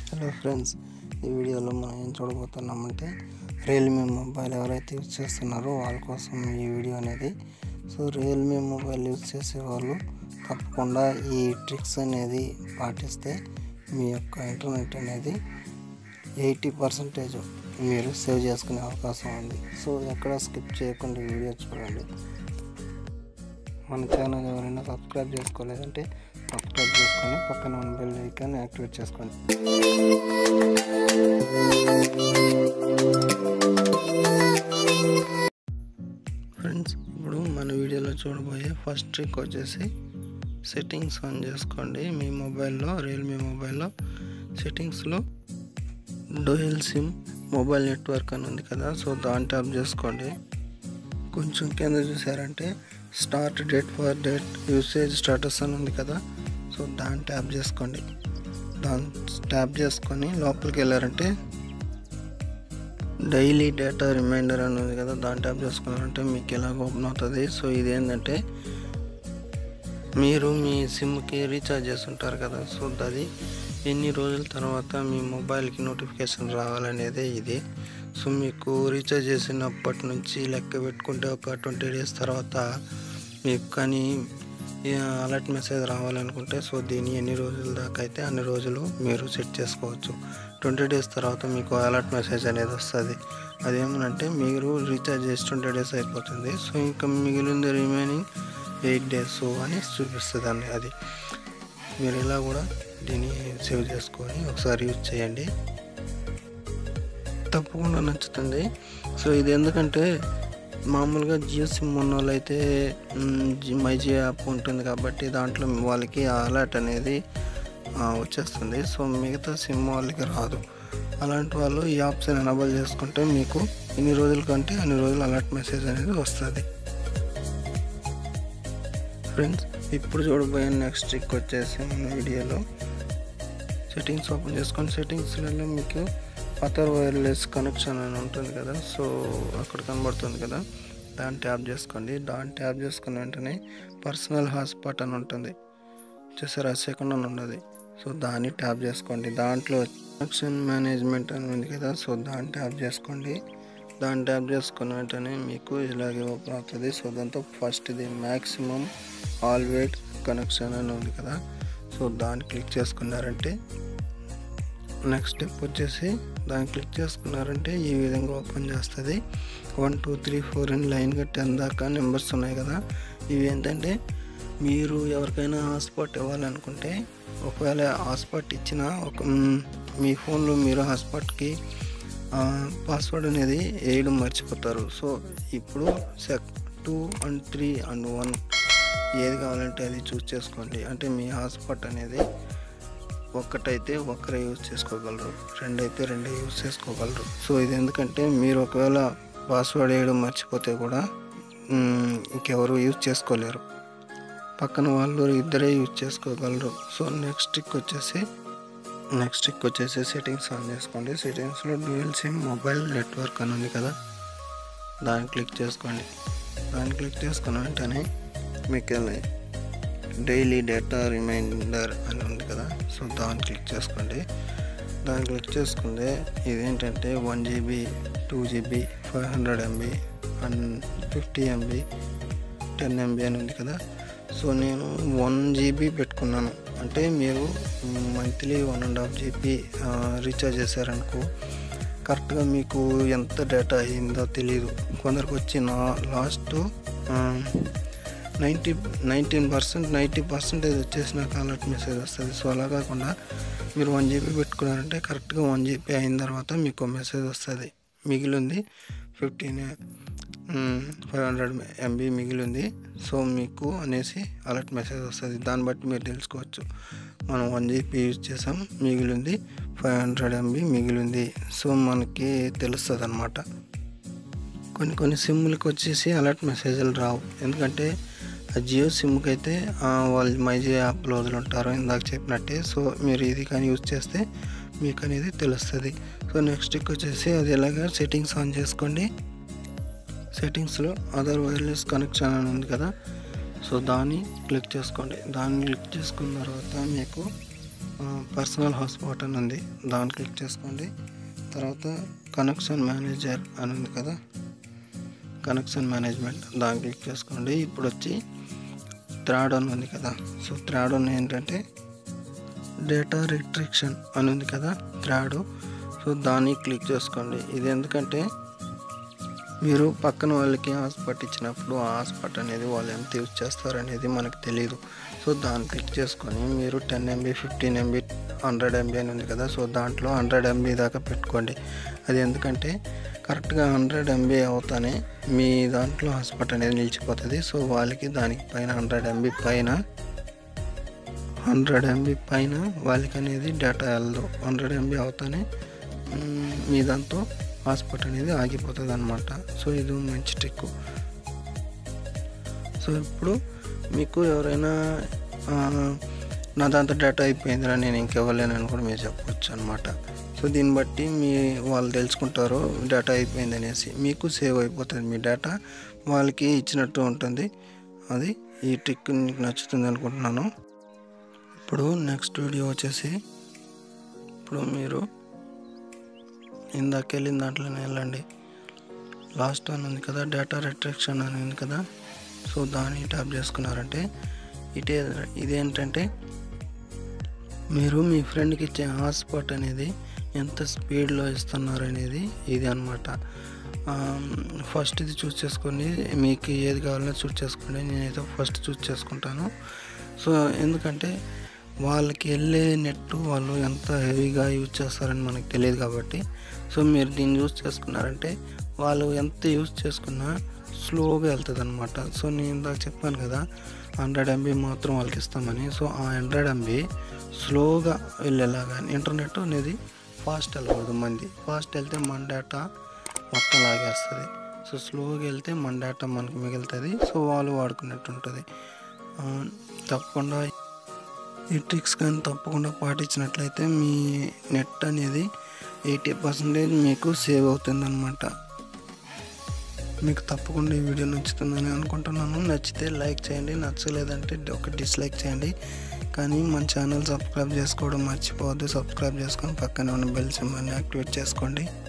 hello friends ఈ వీడియోలో మనం ఏం చూడబోతున్నామంటే రియల్మీ మొబైల్ ఎవరైతే యూజ్ చేస్తున్నారో వాళ్ళ కోసం ఈ వీడియో అనేది సో రియల్మీ మొబైల్ యూజ్ చేసే వాళ్ళు తప్పకుండా ఈ ట్రిక్స్ అనేది పాటిస్తే మీ యొక్క ఇంటర్నెట్ అనేది ఎయిటీ పర్సెంటేజ్ మీరు సేవ్ చేసుకునే అవకాశం ఉంది సో ఎక్కడ స్కిప్ చేయకుండా ఈ వీడియో చూడండి మన ఛానల్ ఎవరైనా సబ్స్క్రైబ్ చేసుకోలేదంటే సబ్స్క్రైబ్ చేసుకొని పక్కన ఉన్న బెల్ ఐకాన్ యాక్టివేట్ చేసుకోండి ఫ్రెండ్స్ ఇప్పుడు మన వీడియోలో చూడబోయే ఫస్ట్ ట్రిక్ వచ్చేసి సెట్టింగ్స్ ఆన్ చేసుకోండి మీ మొబైల్లో రియల్మీ మొబైల్లో సెట్టింగ్స్లో డోయల్ సిమ్ మొబైల్ నెట్వర్క్ అని ఉంది కదా సో దాన్ని ట్యాప్ చేసుకోండి కొంచెం కింద చూసారంటే start date for date usage status అని ఉంది కదా సో దాన్ని ట్యాప్ చేసుకోండి దాన్ని ట్యాప్ చేసుకొని లోపలికి వెళ్ళారంటే డైలీ డేటా రిమైండర్ అని ఉంది కదా దాన్ని ట్యాప్ చేసుకున్నారంటే మీకు ఎలాగ ఓపెన్ అవుతుంది సో ఇది ఏంటంటే మీరు మీ సిమ్కి రీఛార్జ్ చేస్తుంటారు కదా సో అది ఎన్ని రోజుల తర్వాత మీ మొబైల్కి నోటిఫికేషన్ రావాలనేదే ఇది సో మీకు రీఛార్జ్ చేసినప్పటి నుంచి లెక్క పెట్టుకుంటే ఒక ట్వంటీ డేస్ తర్వాత మీకు కానీ అలర్ట్ మెసేజ్ రావాలనుకుంటే సో దీన్ని ఎన్ని రోజుల దాకా అయితే అన్ని రోజులు మీరు సెట్ చేసుకోవచ్చు ట్వంటీ డేస్ తర్వాత మీకు అలర్ట్ మెసేజ్ అనేది వస్తుంది అదేమనంటే మీరు రీఛార్జ్ చేసి ట్వంటీ డేస్ అయిపోతుంది సో ఇంకా మిగిలింది రిమైనింగ్ ఎయిట్ డేస్ అని చూపిస్తుంది అండి అది మీరు ఇలా కూడా దీన్ని సేవ్ చేసుకొని ఒకసారి యూజ్ చేయండి తప్పకుండా నచ్చుతుంది సో ఇది ఎందుకంటే మామూలుగా జియో సిమ్ ఉన్న వాళ్ళైతే మై జియో యాప్ ఉంటుంది కాబట్టి దాంట్లో వాళ్ళకి అలర్ట్ అనేది వచ్చేస్తుంది సో మిగతా సిమ్ వాళ్ళకి రాదు అలాంటి వాళ్ళు ఈ ఆప్షన్ ఎనబుల్ చేసుకుంటే మీకు ఎన్ని రోజుల కంటే అన్ని రోజులు అలర్ట్ మెసేజ్ అనేది వస్తుంది ఫ్రెండ్స్ ఇప్పుడు చూడబోయే నెక్స్ట్ ట్రిక్ వచ్చేసి మన వీడియోలో సెట్టింగ్స్ ఓపెన్ చేసుకొని సెట్టింగ్స్లలో మీకు అదర్ వైర్లెస్ కనెక్షన్ అని ఉంటుంది కదా సో అక్కడ కనబడుతుంది కదా దాన్ని ట్యాప్ చేసుకోండి దాన్ని ట్యాప్ చేసుకున్న వెంటనే పర్సనల్ హాట్స్పాట్ అని ఉంటుంది చూసారా సెకండ్ అని ఉన్నది సో దాన్ని ట్యాప్ చేసుకోండి దాంట్లో కనెక్షన్ మేనేజ్మెంట్ అని ఉంది కదా సో దాన్ని ట్యాప్ చేసుకోండి దాన్ని ట్యాప్ చేసుకున్న వెంటనే మీకు ఇలాగే ఓపెన్ అవుతుంది సో దాంతో ఫస్ట్ ఇది మ్యాక్సిమం ఆల్వేట్ కనెక్షన్ అని ఉంది కదా సో దాన్ని క్లిక్ చేసుకున్నారంటే నెక్స్ట్ స్టెప్ వచ్చేసి దాన్ని క్లిక్ చేసుకున్నారంటే ఈ విధంగా ఓపెన్ చేస్తుంది వన్ టూ త్రీ ఫోర్ అని లైన్గా టెన్ దాకా నెంబర్స్ ఉన్నాయి కదా ఇవి ఏంటంటే మీరు ఎవరికైనా హాట్స్పాట్ ఇవ్వాలనుకుంటే ఒకవేళ హాట్స్పాట్ ఇచ్చిన ఒక మీ ఫోన్లో మీరు హాట్స్పాట్కి పాస్వర్డ్ అనేది వేయడం మర్చిపోతారు సో ఇప్పుడు sec two and three and one ఏది కావాలంటే అది చూస్ చేసుకోండి అంటే మీ హాట్స్పాట్ అనేది ఒక్కటైతే ఒక్కరే యూజ్ చేసుకోగలరు రెండైతే రెండే యూజ్ చేసుకోగలరు సో ఇది ఎందుకంటే మీరు ఒకవేళ పాస్వర్డ్ వేయడం మర్చిపోతే కూడా ఇంకెవరు యూజ్ చేసుకోలేరు పక్కన వాళ్ళు ఇద్దరే యూజ్ చేసుకోగలరు సో నెక్స్ట్ ట్రిక్ వచ్చేసి నెక్స్ట్ ట్రిక్ వచ్చేసి సెట్టింగ్స్ ఆన్ చేసుకోండి సెట్టింగ్స్లో డ్యూయల్ సిమ్ మొబైల్ నెట్వర్క్ అని ఉంది కదా దాన్ని క్లిక్ చేసుకోండి దాన్ని క్లిక్ చేసుకున్న వెంటనే మీకు డైలీ డేటా రిమైండర్ అని ఉంది కదా సో దాన్ని క్లిక్ చేసుకోండి దాన్ని క్లిక్ చేసుకుంటే ఇదేంటంటే one GB two GB five hundred MB and fifty MB ten MB అని ఉంది కదా సో నేను వన్ జీబీ పెట్టుకున్నాను అంటే మీరు monthly one and half GB recharge చేశారనుకో కరెక్ట్గా మీకు ఎంత డేటా అయిందో తెలియదు కొందరికి వచ్చి నా last ninety nineteen percent ninety percentage వచ్చేసి నాకు అలర్ట్ మెసేజ్ వస్తుంది సో అలా కాకుండా మీరు వన్ జీబీ పెట్టుకున్నారంటే కరెక్ట్గా వన్ జీబీ అయిన తర్వాత మీకు మెసేజ్ వస్తుంది మిగిలింది ఫిఫ్టీన్ ఫైవ్ హండ్రెడ్ ఎంబీ మిగిలింది సో మీకు అనేసి అలర్ట్ మెసేజ్ వస్తుంది దాన్ని బట్టి మీరు తెలుసుకోవచ్చు మనం వన్ జీబీ యూజ్ చేసాం మిగిలింది ఫైవ్ హండ్రెడ్ ఎంబీ మిగిలింది సో మనకి తెలుస్తుంది అనమాట కొన్ని కొన్ని సిమ్లకి వచ్చేసి అలర్ట్ మెసేజ్లు రావు ఎందుకంటే జియో సిమ్కి అయితే వాళ్ళు మై జియో యాప్లో వదులుంటారు ఇందాక చెప్పినట్టే సో మీరు ఇది కానీ యూజ్ చేస్తే మీకు అనేది తెలుస్తుంది సో నెక్స్ట్ వచ్చేసి అది ఎలాగా సెట్టింగ్స్ ఆన్ చేసుకోండి సెట్టింగ్స్లో అదర్ వైర్లెస్ కనెక్షన్ అని ఉంది కదా సో దాన్ని క్లిక్ చేసుకోండి దాన్ని క్లిక్ చేసుకున్న తర్వాత మీకు పర్సనల్ హాట్స్పాట్ అని ఉంది దాన్ని క్లిక్ చేసుకోండి తర్వాత కనెక్షన్ మేనేజర్ అని ఉంది కదా కనెక్షన్ మేనేజ్మెంట్ దాన్ని క్లిక్ చేసుకోండి ఇప్పుడు వచ్చి థ్రాడ్ అని ఉంది కదా సో థ్రాడ్ అని ఏంటంటే డేటా రిస్ట్రిక్షన్ అని ఉంది కదా థ్రాడ్ సో దాన్ని క్లిక్ చేసుకోండి ఇది ఎందుకంటే మీరు పక్కన వాళ్ళకి హాస్పాట్ ఇచ్చినప్పుడు ఆ హాస్పాట్ అనేది వాళ్ళు ఎంత యూజ్ చేస్తారనేది మనకు తెలియదు సో దాన్ని క్లిక్ చేసుకొని మీరు ten MB fifteen MB hundred MB అని ఉంది కదా సో దాంట్లో హండ్రెడ్ ఎంబీ దాకా పెట్టుకోండి అది ఎందుకంటే కరెక్ట్గా హండ్రెడ్ ఎంబీ అవుతానే మీ దాంట్లో హాస్పాట్ అనేది నిలిచిపోతుంది సో వాళ్ళకి దానికి పైన హండ్రెడ్ ఎంబీ పైన హండ్రెడ్ ఎంబీ పైన వాళ్ళకి అనేది డేటా వెళ్ళదు హండ్రెడ్ ఎంబీ అవుతానే మ్, మీ దాంతో హాస్పాట్ అనేది ఆగిపోతుంది అనమాట సో ఇది మంచి ట్రిక్ సో ఇప్పుడు మీకు ఎవరైనా ఆ, నా దాంతో డేటా అయిపోయిందిరా నేను ఇంకెవ్వలేనని కూడా మీరు చెప్పవచ్చు అనమాట సో దీన్ని బట్టి మీ వాళ్ళు తెలుసుకుంటారు డేటా అయిపోయింది అనేసి మీకు సేవ్ అయిపోతుంది మీ డేటా వాళ్ళకి ఇచ్చినట్టు ఉంటుంది అది ఈ ట్రిక్ మీకు నచ్చుతుంది అనుకుంటున్నాను ఇప్పుడు నెక్స్ట్ వీడియో వచ్చేసి ఇప్పుడు మీరు ఇందాక వెళ్ళిన దాంట్లోనే వెళ్ళండి లాస్ట్ అని ఉంది కదా డేటా రిస్ట్రిక్షన్ అని ఉంది కదా సో దాన్ని ట్యాప్ చేసుకున్నారంటే ఇటే ఇదేంటంటే మీరు మీ ఫ్రెండ్కి ఇచ్చే హాట్స్పాట్ అనేది ఎంత స్పీడ్లో ఇస్తున్నారు అనేది ఇది అనమాట ఫస్ట్ ఇది చూస్ చేసుకోండి మీకు ఏది కావాలో చూస్ చేసుకోండి నేనైతే ఫస్ట్ చూస్ చేసుకుంటాను సో ఎందుకంటే వాళ్ళకి వెళ్ళే నెట్ వాళ్ళు ఎంత హెవీగా యూజ్ చేస్తారని మనకు తెలియదు కాబట్టి సో మీరు దీన్ని యూజ్ చేసుకున్నారంటే వాళ్ళు ఎంత యూజ్ చేసుకున్నా స్లోగా వెళ్తుంది అనమాట సో నేను ఇందాక చెప్పాను కదా హండ్రెడ్ ఎంబీ మాత్రం వాళ్ళకి ఇస్తామని సో ఆ హండ్రెడ్ ఎంబీ స్లోగా వెళ్ళేలాగా ఇంటర్నెట్ అనేది ఫాస్ట్ వెళ్ళకూడదు మంది ఫాస్ట్ వెళ్తే మన డేటా మొత్తం లాగేస్తుంది సో స్లోగా వెళ్తే మన డేటా మనకు మిగులుతుంది సో వాళ్ళు వాడుకున్నట్టు ఉంటుంది ఆ, తప్పకుండా ఈ ట్రిక్స్ కానీ తప్పకుండా పాటించినట్లయితే మీ నెట్ అనేది ఎయిటీ పర్సెంటేజ్ మీకు సేవ్ అవుతుంది అనమాట మీకు తప్పకుండా ఈ వీడియో నచ్చుతుందని అనుకుంటున్నాను నచ్చితే లైక్ చేయండి నచ్చలేదంటే ఒక డిస్లైక్ చేయండి కానీ మన ఛానల్ సబ్స్క్రైబ్ చేసుకోవడం మర్చిపోవద్దు సబ్స్క్రైబ్ చేసుకొని పక్కనే ఉన్న బెల్ సింబల్ని యాక్టివేట్ చేసుకోండి